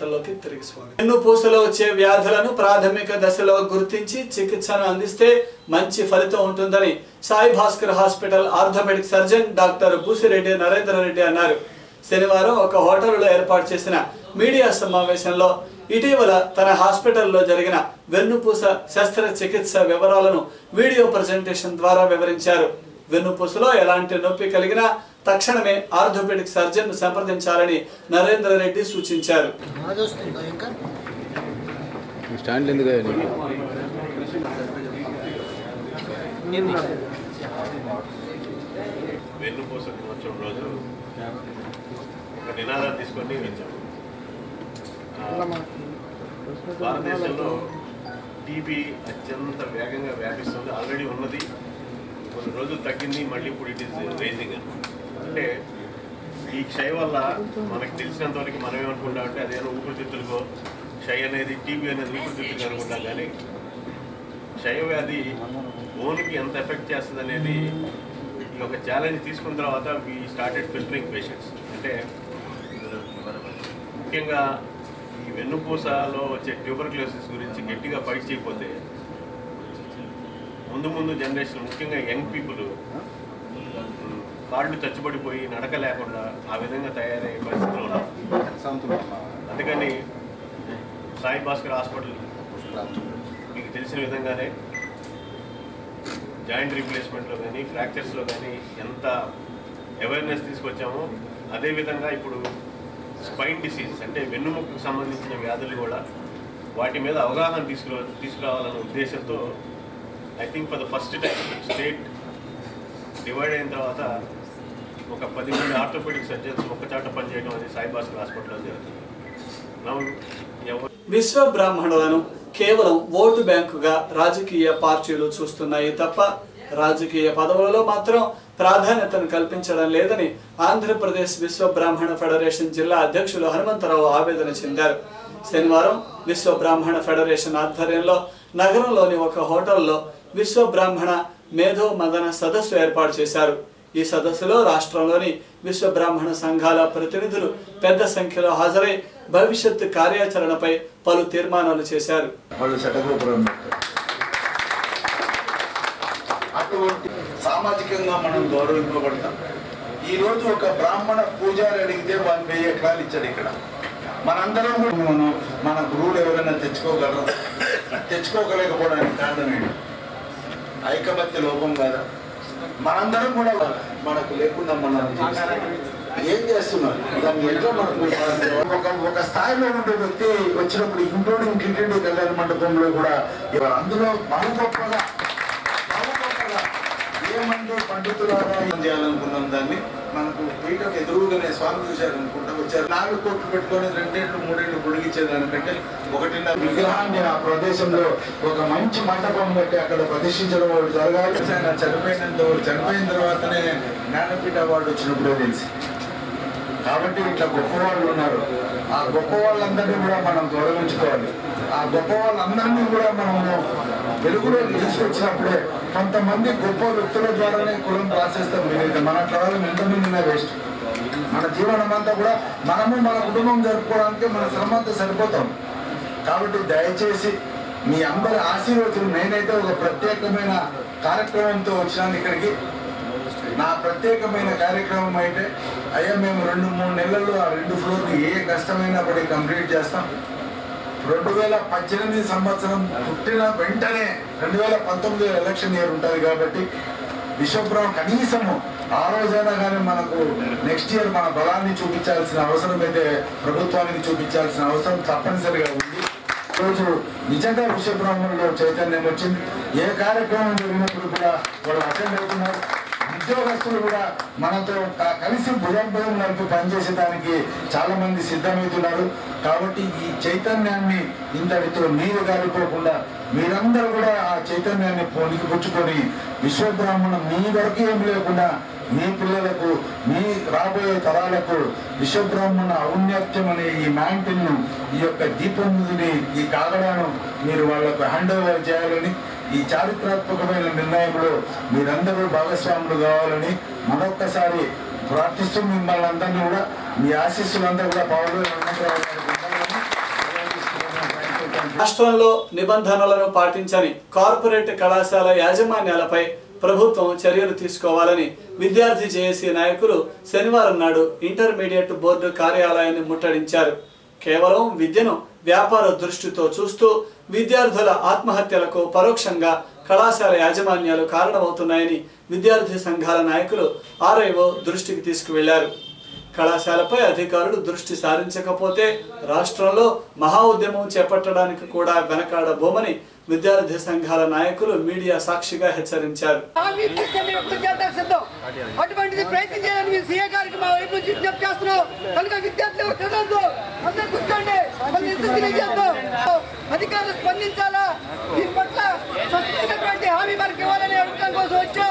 వార్తల్లోకి తిరిగి స్వాగతం వెన్నుపూసలో వచ్చే వ్యాధులను ప్రాథమిక దశలో గుర్తించి చికిత్సను అందిస్తే మంచి ఫలితం ఉంటుందని Sai Bhaskar hospital orthopaedic surgeon doctor Boosireddy Narendra Reddy అన్నారు శనివారం ఒక హోటల్లో ఏర్పాటు చేసిన మీడియా సమావేశంలో ఇటీవల తన హాస్పిటల్లో జరిగిన వెన్నుపూస శస్త్రచికిత్స వివరాలను వీడియో ప్రజెంటేషన్ ద్వారా వివరించారు వెన్నుపూసలో ఎలాంటి నొప్పి కలిగినా తక్షణమే ఆర్థోపెడిక్ సర్జన్ సంప్రదించాలని నరేంద్ర రెడ్డి సూచించారు అది వస్తుందా ఇంకా స్టాండ్ ఎందుకు నీకు వెన్నుపూస దినోత్సవం రోజు ఒక నినాదం తీసుకొని ఇచ్చాము ఆ, భారతదేశంలో టీబీ అత్యంత వేగంగా వ్యాపిస్తుంది ఆల్రెడీ ఉన్నది కొన్ని రోజులు తగ్గింది మళ్ళీ ఇప్పుడు ఇట్ ఈస్ రేజింగ్ అంటే ఈ క్షయ వల్ల మనకు తెలిసినంత వరకు మనం ఏమనుకుంటామంటే అదేదో ఊపిరితిత్తులకో క్షయ అనేది టీబీ అనేది ఊపిరితిత్తులకు అనుకుంటాం కానీ క్షయ వ్యాధి బోన్కి ఎంత ఎఫెక్ట్ చేస్తుంది అనేది ఈ ఒక ఛాలెంజ్ తీసుకున్న తర్వాత వి స్టార్టెడ్ ఫిల్టరింగ్ పేషెంట్స్ అంటే ముఖ్యంగా ఈ వెన్నుపూసలో వచ్చే ట్యూబర్క్లోసిస్ గురించి గట్టిగా ఫైట్ చేయకపోతే ముందు ముందు జనరేషన్ ముఖ్యంగా యంగ్ పీపుల్ కాళ్ళు చచ్చుబడిపోయి నడక లేకుండా ఆ విధంగా తయారయ్యే పరిస్థితిలో ఉన్నారు అందుకని సాయి భాస్కర్ హాస్పిటల్ మీకు తెలిసిన విధంగానే జాయింట్ రీప్లేస్మెంట్లో కానీ ఫ్రాక్చర్స్లో కానీ ఎంత అవేర్నెస్ తీసుకొచ్చామో అదేవిధంగా ఇప్పుడు స్పైన్ డిసీజ్ అంటే వెన్నుముక్కకు సంబంధించిన వ్యాధులు కూడా వాటి మీద అవగాహన తీసుకురా తీసుకురావాలన్న ఉద్దేశంతో I think for the first time state divide అయిన తర్వాత ఒక పది మంది ఆర్థోపెడిక్ సర్జన్స్ ఒక చాట పనిచేయడం అనేది సాయి భాస్కర్ హాస్పిటల్లో జరుగుతుంది నవ్వు ఎవరు విశ్వ బ్రాహ్మణులను కేవలం ఓటు బ్యాంకుగా రాజకీయ పార్టీలు చూస్తున్నాయి తప్ప రాజకీయ పదవులలో మాత్రం ప్రాధాన్యతను కల్పించడం లేదని ఆంధ్రప్రదేశ్ విశ్వ బ్రాహ్మణ ఫెడరేషన్ జిల్లా అధ్యక్షులు హనుమంతరావు ఆవేదన చెందారు శనివారం విశ్వ బ్రాహ్మణ ఫెడరేషన్ ఆధ్వర్యంలో నగరంలోని ఒక హోటల్లో విశ్వ బ్రాహ్మణ మేధో మదన సదస్సు ఏర్పాటు చేశారు ఈ సదస్సులో రాష్ట్రంలోని విశ్వ బ్రాహ్మణ సంఘాల ప్రతినిధులు పెద్ద సంఖ్యలో హాజరై భవిష్యత్ కార్యాచరణపై పలు తీర్మానాలు చేశారు వాళ్ళు శటగోపురం అటువంటి సామాజికంగా మనం గౌరవింపబడతాం ఈ రోజు ఒక బ్రాహ్మణ పూజారి అడిగితే వాళ్ళు వెయ్యి ఎకరాలు ఇచ్చాడు ఇక్కడ మనందరం కూడా మనం మన గురువులు ఎవరైనా తెచ్చుకోగలరు తెచ్చుకోగలేకపోవడానికి కారణం ఏంటి ఐకమత్య లోపం కదా మనందరం కూడా మనకు లేకుండా మనం ఏం చేస్తున్నారు దాన్ని ఎట్లా మనకు ఒక ఒక స్థాయిలో ఉండే వ్యక్తి వచ్చినప్పుడు ఇంక్లూడింగ్ టిటిడి కళ్యాణ మండపంలో కూడా ఇవాళ అందులో బహు గొప్పగా బహు గొప్పగా ఏమంటే పండితులారా ఏం చేయాలనుకున్నాం దాన్ని మనకు పీఠం ఎదురుగానే స్వామి చూశారనుకుంటా వచ్చారు నాలుగు కోట్లు పెట్టుకొని రెండేళ్ళు మూడేళ్ళు పొడిగించేదానికంటే ఒకటిన్నర విగ్రహాన్ని ఆ ప్రదేశంలో ఒక మంచి మండపం కట్టి అక్కడ ప్రతిష్ఠించడం వాళ్ళు జరగాలి ఆయన చనిపోయినంత వాళ్ళు చనిపోయిన తర్వాతనే జ్ఞానపీఠ అవార్డు వచ్చినప్పుడే తెలిసి కాబట్టి ఇట్లా గొప్ప వాళ్ళు ఉన్నారు ఆ గొప్ప వాళ్ళందరినీ కూడా మనం గౌరవించుకోవాలి ఆ గొప్ప వాళ్ళందరినీ కూడా మనము వెలుగులో తీసుకొచ్చినప్పుడే కొంతమంది గొప్ప వ్యక్తుల ద్వారానే కులం రాసేస్తాం మీరైతే మన అట్లా వాళ్ళని ఎంతమందినా వేస్ట్ మన జీవనం అంతా కూడా మనము మన కుటుంబం జరుపుకోవడానికి మన శ్రమ అంతా సరిపోతాం కాబట్టి దయచేసి మీ అందరి ఆశీర్వచనం నేనైతే ఒక ప్రత్యేకమైన కార్యక్రమంతో వచ్చినాను ఇక్కడికి నా ప్రత్యేకమైన కార్యక్రమం అయితే అయ్యా మేము రెండు మూడు నెలల్లో ఆ రెండు ఫ్లోర్లు ఏ కష్టమైనా పడి కంప్లీట్ చేస్తాం రెండు వేల పద్దెనిమిది సంవత్సరం పుట్టిన వెంటనే రెండు వేల పంతొమ్మిది ఎలక్షన్ ఇయర్ ఉంటుంది కాబట్టి విశ్వబ్రహ్మ కనీసము ఆ రోజైనా కానీ మనకు నెక్స్ట్ ఇయర్ మన బలాన్ని చూపించాల్సిన అవసరం అయితే ప్రభుత్వానికి చూపించాల్సిన అవసరం తప్పనిసరిగా ఉంది రోజు నిజంగా విశ్వబ్రహ్మణంలో చైతన్యం వచ్చింది ఏ కార్యక్రమం జరిగినప్పుడు కూడా వాళ్ళు అటెండ్ అవుతున్నారు ఉద్యోగస్తులు కూడా మనతో క- కలిసి భుజం భుజం కలిపి పనిచేసేదానికి చాలా మంది సిద్ధమవుతున్నారు కాబట్టి ఈ చైతన్యాన్ని ఇంతటితో నీరు గారిపోకుండా మీరందరూ కూడా ఆ చైతన్యాన్ని పొనికి పుచ్చుకొని విశ్వబ్రాహ్మణం మీ వరకు ఏం లేకుండా మీ పిల్లలకు మీ రాబోయే తరాలకు విశ్వబ్రాహ్మణ ఔన్నత్యం అనే ఈ మ్యాంటిల్ను ఈ యొక్క దీపముని ఈ కాగడాను మీరు వాళ్ళకు హ్యాండ్ ఓవర్ చేయాలని ఈ చారిత్రాత్మకమైన నిర్ణయంలో మీరందరూ భాగస్వాములు కావాలని మరొక్కసారి ప్రార్థిస్తూ మిమ్మల్ని అందరినీ కూడా మీ ఆశీస్సులందరూ కూడా పవన్ ఉండాలని రాష్ట్రంలో నిబంధనలను పాటించని కార్పొరేట్ కళాశాల యాజమాన్యాలపై ప్రభుత్వం చర్యలు తీసుకోవాలని విద్యార్థి జేఏసీ నాయకులు శనివారం నాడు ఇంటర్మీడియట్ బోర్డు కార్యాలయాన్ని ముట్టడించారు కేవలం విద్యను వ్యాపార దృష్టితో చూస్తూ విద్యార్థుల ఆత్మహత్యలకు పరోక్షంగా కళాశాల యాజమాన్యాలు కారణమవుతున్నాయని విద్యార్థి సంఘాల నాయకులు ఆర్ఐఓ దృష్టికి తీసుకువెళ్లారు కళాశాలపై అధికారులు దృష్టి సారించకపోతే రాష్ట్రంలో మహా ఉద్యమం చేపట్టడానికి కూడా వెనకాడబోమని విద్యార్థి సంఘాల నాయకులు మీడియా సాక్షిగా హెచ్చరించారు హామీ ఇప్పిస్తే మేము ఇప్పుడు చేద్దాం సిద్ధం అటువంటిది ప్రయత్నం చేయాలని మేము సీఏ గారికి మా వైపు నుంచి విజ్ఞప్తి చేస్తున్నాం కనుక విద్యార్థులు ఎవరు చదవద్దు అందరూ కూర్చోండి మళ్ళీ ఎందుకు తెలియజేద్దాం అధికారులు స్పందించాలా దీని పట్ల స్పష్టమైనటువంటి హామీ మనకి ఇవ్వాలని అడగడం కోసం వచ్చాం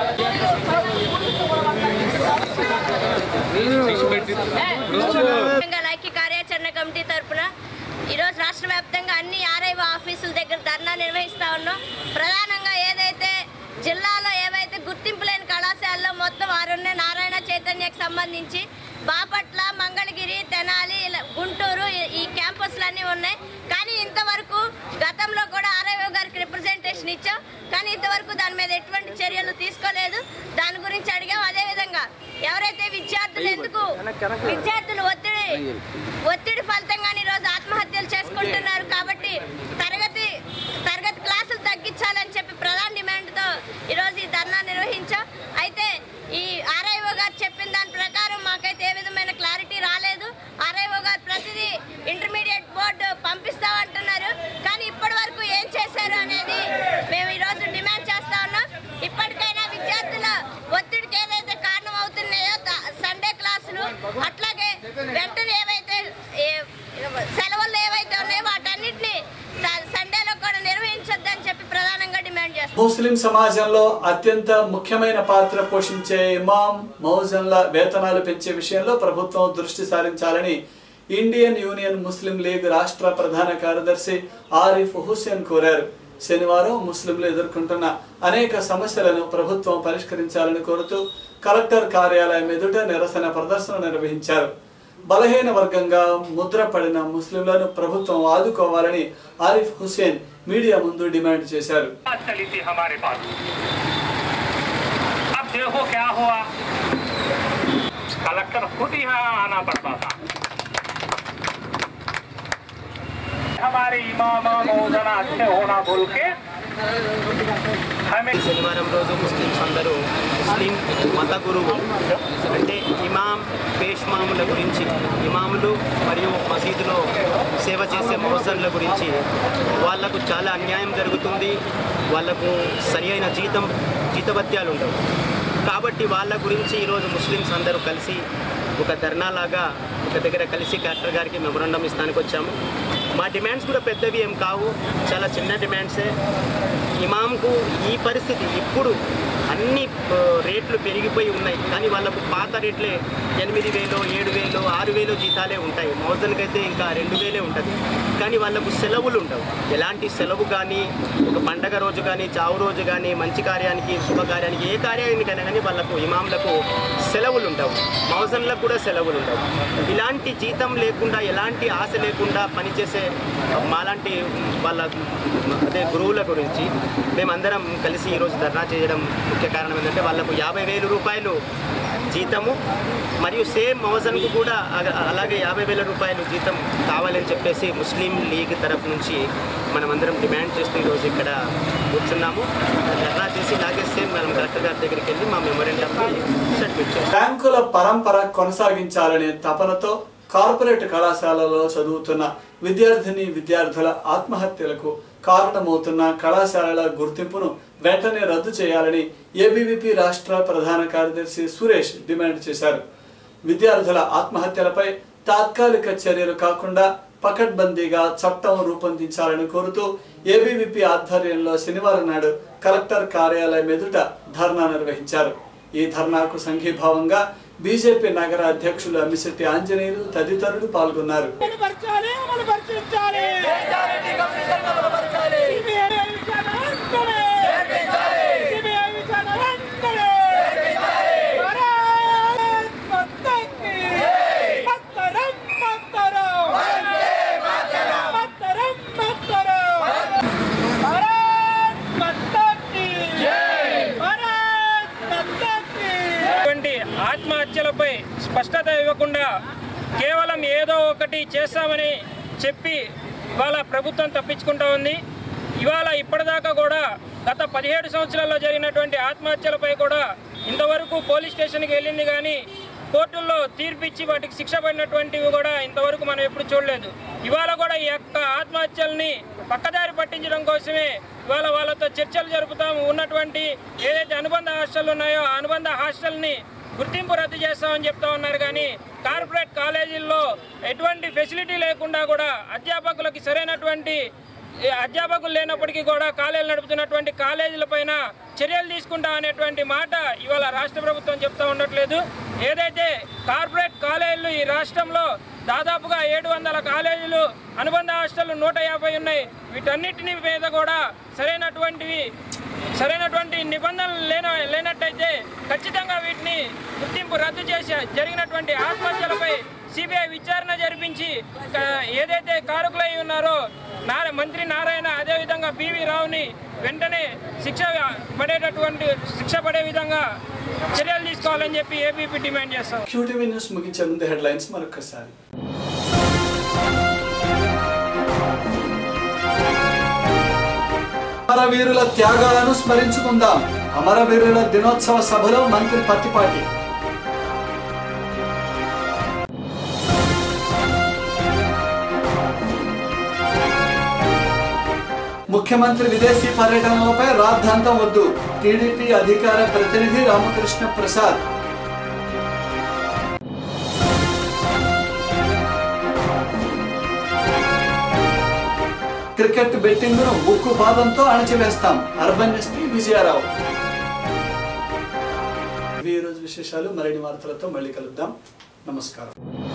తెలంగాణ ఐక్య కార్యాచరణ కమిటీ తరపున ఈరోజు రాష్ట్ర వ్యాప్తంగా అన్ని ఆర్ఐఓ ఆఫీసుల దగ్గర ధర్నా నిర్వహిస్తా ఉన్నాం ప్రధానంగా ఏదైతే జిల్లాలో ఏవైతే గుర్తింపు లేని కళాశాలలో మొత్తం ఆరున్న నారాయణ చైతన్యకు సంబంధించి బాపట్ల మంగళగిరి తెనాలి ఇలా గుంటూరు ఈ- ఈ క్యాంపస్లన్నీ ఉన్నాయి కానీ ఇంతవరకు గతంలో కూడా ఆర్ఐఓ గారికి రిప్రజెంటేషన్ ఇచ్చాం కానీ ఇంతవరకు దాని మీద ఎటువంటి చర్యలు తీసుకోలేదు దాని గురించి అడిగాం అదేవిధంగా ఎవరైతే విద్యార్థులు ఎందుకు విద్యార్థులు ఒత్తిడి ఒత్తిడి ఫలితంగానే ఈరోజు ఆత్మహత్యలు చేసుకుంటున్నారు కాబట్టి తరగతి తరగతి క్లాసులు తగ్గించాలని చెప్పి ప్రధాన డిమాండ్తో ఈరోజు ఈ ధర్నా నిర్వహించాం అయితే ఈ ఆర్ఐఓ గారు చెప్పిన దాని ప్రకారం మాకైతే ఏ విధమైన క్లారిటీ రాలేదు ఆర్ఐఓ గారు ప్రతిదీ ఇంటర్మీడియట్ బోర్డు పంపిస్తామంటున్నారు కానీ ఇప్పటి వరకు ఏం చేశారు అనేది మేము ఈరోజు డిమాండ్ చేస్తా ఉన్నాం ఇప్పటికైనా విద్యార్థుల ఒత్తిడికి ఏదైతే కారణం అవుతున్నాయో ద- సండే క్లాసులు అట్లాగే వెంటనే ఏవైతే ఏ- సెలవులు ఏవైతే ఉన్నాయో వాటన్నిటిని త- సండేలో కూడా నిర్వహించొద్దని చెప్పి ప్రధానంగా డిమాండ్ చేస్తాం ముస్లిం సమాజంలో అత్యంత ముఖ్యమైన పాత్ర పోషించే ఇమాం మౌజన్ల వేతనాలు పెంచే విషయంలో ప్రభుత్వం దృష్టి సారించాలని ఇండియన్ యూనియన్ ముస్లిం లీగ్ రాష్ట్ర ప్రధాన కార్యదర్శి ఆరిఫ్ హుస్సేన్ కోరారు శనివారం ముస్లింలు ఎదుర్కొంటున్న అనేక సమస్యలను ప్రభుత్వం పరిష్కరించాలని కోరుతూ కలెక్టర్ కార్యాలయం ఎదుట నిరసన ప్రదర్శన నిర్వహించారు బలహీన వర్గంగా ముద్రపడిన ముస్లింలను ప్రభుత్వం ఆదుకోవాలని ఆరిఫ్ హుస్సేన్ మీడియా ముందు డిమాండ్ చేశారు बात चली थी हमारे पास अब देखो क्या हुआ कलेक्टर खुद यहाँ आना पड़ता था हमारे इमाम मौजना अच्छे होना बोल के हमें శనివారం రోజు ముస్లిమ్స్ అందరూ ముస్లిం మత గురువు అంటే ఇమాం పేష్మాముల గురించి ఇమాములు మరియు మసీదులో సేవ చేసే మౌజన్ల గురించి వాళ్లకు చాలా అన్యాయం జరుగుతుంది వాళ్లకు సరి అయిన జీతం జీతభత్యాలు ఉండవు కాబట్టి వాళ్ళ గురించి ఈరోజు ముస్లిమ్స్ అందరూ కలిసి ఒక ధర్నాలాగా ఒక దగ్గర కలిసి కలెక్టర్ గారికి మెమొరండం ఇస్తానికి వచ్చాము మా డిమాండ్స్ కూడా పెద్దవి ఏం కావు చాలా చిన్న డిమాండ్సే ఇమాంకు ఈ పరిస్థితి ఇప్పుడు అన్ని ఆ, రేట్లు పెరిగిపోయి ఉన్నాయి కానీ వాళ్ళకు పాత రేట్లే ఎనిమిది వేలు ఏడు వేలు ఆరు వేలు జీతాలే ఉంటాయి మౌజన్కి అయితే ఇంకా రెండు వేలే ఉంటుంది కానీ వాళ్ళకు సెలవులు ఉండవు ఎలాంటి సెలవు కానీ ఒక పండగ రోజు కానీ చావు రోజు కానీ మంచి కార్యానికి శుభకార్యానికి ఏ కార్యానికైనా కానీ వాళ్ళకు ఇమాంలకు సెలవులు ఉండవు మౌజన్లకు కూడా సెలవులు ఉండవు ఇలాంటి జీతం లేకుండా ఎలాంటి ఆశ లేకుండా పనిచేసే మాలాంటి వాళ్ళ అదే గురువుల గురించి మేమందరం కలిసి ఈరోజు ధర్నా చేయడం ముఖ్య కారణం ఏంటంటే వాళ్ళకు యాభై వేలు రూపాయలు జీతము మరియు సేమ్ మౌజన్కు కూడా అగ- అలాగే యాభై వేల రూపాయలు జీతం కావాలని చెప్పేసి ముస్లిం లీగ్ తరఫు నుంచి మనమందరం డిమాండ్ చేస్తూ ఈరోజు ఇక్కడ కూర్చున్నాము ధర్నా చేసి ఇలాగే సేమ్ మనం కలెక్టర్ గారి దగ్గరికి వెళ్ళి మా మెమోరెండంని సబ్మిట్ చేస్తాం బ్యాంకుల పరంపర కొనసాగించాలనే తపనతో కార్పొరేట్ కళాశాలలో చదువుతున్న విద్యార్థిని విద్యార్థుల ఆత్మహత్యలకు కారణమవుతున్న కళాశాలల గుర్తింపును వెంటనే రద్దు చేయాలని ఏబీవీపీ రాష్ట్ర ప్రధాన కార్యదర్శి సురేష్ డిమాండ్ చేశారు విద్యార్థుల ఆత్మహత్యలపై తాత్కాలిక చర్యలు కాకుండా పకడ్బందీగా చట్టం రూపొందించాలని కోరుతూ ఏబీవీపీ ఆధ్వర్యంలో శనివారం నాడు కలెక్టర్ కార్యాలయం ఎదుట ధర్నా నిర్వహించారు ఈ ధర్నాకు సంఘీభావంగా బీజేపీ నగర అధ్యక్షులు అమిశెట్టి ఆంజనేయులు తదితరులు పాల్గొన్నారు అమలుపరచాలి అమలుపరిచాలి సిబిఐ విచారణ వెంటనే సిబిఐ విచారణ వెంటనే భారత్ మాతాకి మత్తరం మత్తరం మత్తరం మత్తరం స్పష్టత ఇవ్వకుండా కేవలం ఏదో ఒకటి చేస్తామని చెప్పి ఇవాళ ప్రభుత్వం తప్పించుకుంటా ఉంది ఇవాళ ఇప్పటిదాకా కూడా గత పదిహేడు సంవత్సరాల్లో జరిగినటువంటి ఆత్మహత్యలపై కూడా ఇంతవరకు పోలీస్ స్టేషన్కి వెళ్ళింది కానీ కోర్టుల్లో తీర్పిచ్చి వాటికి శిక్ష పడినటువంటివి కూడా ఇంతవరకు మనం ఎప్పుడు చూడలేదు ఇవాళ కూడా ఈ యొక్క ఆత్మహత్యల్ని పక్కదారి పట్టించడం కోసమే ఇవాళ వాళ్ళతో చర్చలు జరుపుతాము ఉన్నటువంటి ఏదైతే అనుబంధ హాస్టల్ ఉన్నాయో ఆ అనుబంధ హాస్టల్ని గుర్తింపు రద్దు చేస్తామని చెప్తా ఉన్నారు కానీ కార్పొరేట్ కాలేజీల్లో ఎటువంటి ఫెసిలిటీ లేకుండా కూడా అధ్యాపకులకి సరైనటువంటి ఈ అధ్యాపకులు లేనప్పటికీ కూడా కాలేజీలు నడుపుతున్నటువంటి కాలేజీల పైన చర్యలు తీసుకుంటా అనేటువంటి మాట ఇవాళ రాష్ట్ర ప్రభుత్వం చెప్తా ఉండట్లేదు ఏదైతే కార్పొరేట్ కాలేజీలు ఈ రాష్ట్రంలో దాదాపుగా ఏడు వందల కాలేజీలు అనుబంధ హాస్టళ్లు నూట యాభై ఉన్నాయి వీటన్నిటిని మీద కూడా సరైనటువంటివి సరైనటువంటి నిబంధనలు లేన లేనట్టయితే ఖచ్చితంగా వీటిని గుర్తింపు రద్దు చేసి జరిగినటువంటి ఆత్మహత్యలపై సిబిఐ విచారణ జరిపించి క- ఏదైతే కారకులై ఉన్నారో నార మంత్రి నారాయణ అదేవిధంగా పివి రావుని వెంటనే శిక్ష పడేటటువంటి శిక్ష పడే విధంగా చర్యలు తీసుకోవాలని చెప్పి ఏబీపీ డిమాండ్ చేస్తాం క్యూటీవీ న్యూస్ ముగించే ముందు హెడ్లైన్స్ మరొకసారి అమరవీరుల త్యాగాలను స్మరించుకుందాం అమరవీరుల దినోత్సవ సభలో మంత్రి పత్తిపాటి ముఖ్యమంత్రి విదేశీ పర్యటనలపై రాద్ధాంతం వద్దు టీడీపీ అధికార ప్రతినిధి రామకృష్ణ ప్రసాద్ క్రికెట్ బెట్టింగ్ ను ఉక్కు పాదంతో అణచివేస్తాం అర్బన్ ఎస్పీ విజయారావు ఇవి ఈ రోజు విశేషాలు మరిన్ని వార్తలతో మళ్ళీ కలుద్దాం నమస్కారం